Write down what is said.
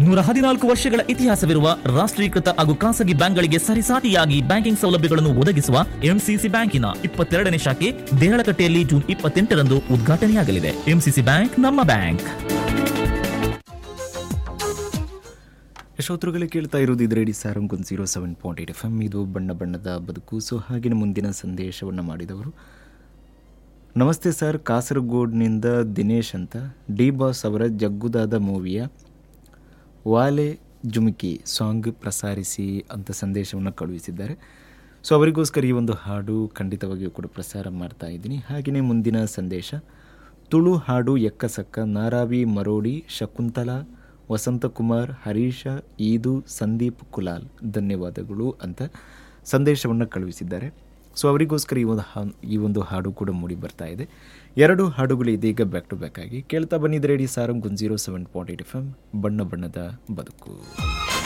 ನೂರ ಹದಿನಾಲ್ಕು ವರ್ಷಗಳ ಇತಿಹಾಸವಿರುವ ರಾಷ್ಟ್ರೀಕೃತ ಹಾಗೂ ಖಾಸಗಿ ಬ್ಯಾಂಕ್ಗಳಿಗೆ ಸರಿಸಾಟಿಯಾಗಿ ಬ್ಯಾಂಕಿಂಗ್ ಸೌಲಭ್ಯಗಳನ್ನು ಒದಗಿಸುವ ಎಂಸಿಸಿ ಬ್ಯಾಂಕಿನ ಇಪ್ಪತ್ತೆರಡನೇ ಶಾಖೆ ದೇಹಳಕಟ್ಟೆಯಲ್ಲಿ ಜೂನ್ ಇಪ್ಪತ್ತೆಂಟರಂದು ಉದ್ಘಾಟನೆಯಾಗಲಿದೆ ಎಂಸಿಸಿ ಬ್ಯಾಂಕ್ ನಮ್ಮ ಬ್ಯಾಂಕ್ ಯಶೋತ್ರುಗಳು ಕೇಳ್ತಾ ಇರೋದು ಇದು radio Sarang zero seven point eight F M ಇದು ಬಣ್ಣ ಬಣ್ಣದ ಬದುಕು ಸೊ ಹಾಗೆಯೇ ಮುಂದಿನ ಸಂದೇಶವನ್ನು ಮಾಡಿದವರು ನಮಸ್ತೆ ಸರ್ ಕಾಸರಗೋಡ್ನಿಂದ ದಿನೇಶ್ ಅಂತ ಡಿ ಬಾಸ್ ಅವರ ಜಗ್ಗುದಾದ ಮೂವಿಯ ವಾಲೆ ಜುಮುಕಿ ಸಾಂಗ್ ಪ್ರಸಾರಿಸಿ ಅಂತ ಸಂದೇಶವನ್ನು ಕಳುಹಿಸಿದ್ದಾರೆ ಸೊ ಅವರಿಗೋಸ್ಕರ ಈ ಒಂದು ಹಾಡು ಖಂಡಿತವಾಗಿಯೂ ಕೂಡ ಪ್ರಸಾರ ಮಾಡ್ತಾ ಇದ್ದೀನಿ ಹಾಗೆಯೇ ಮುಂದಿನ ಸಂದೇಶ ತುಳು ಹಾಡು ಎಕ್ಕಸಕ್ಕ ನಾರಾವಿ ಮರೋಡಿ ಶಕುಂತಲಾ ವಸಂತಕುಮಾರ್ ಹರೀಶ ಈದು ಸಂದೀಪ್ ಕುಲಾಲ್ ಧನ್ಯವಾದಗಳು ಅಂತ ಸಂದೇಶವನ್ನು ಕಳುಹಿಸಿದ್ದಾರೆ ಸೊ ಅವರಿಗೋಸ್ಕರ ಈ ಒಂದು ಹಾ ಈ ಒಂದು ಹಾಡು ಕೂಡ ಮೂಡಿ ಬರ್ತಾ ಇದೆ ಎರಡು ಹಾಡುಗಳು ಇದೀಗ ಬ್ಯಾಕ್ ಟು ಬ್ಯಾಕ್ ಆಗಿ ಕೇಳ್ತಾ ಬಂದಿದ್ದ radio Sarang zero seven point eight F M ಬಣ್ಣ ಬಣ್ಣದ ಬದುಕು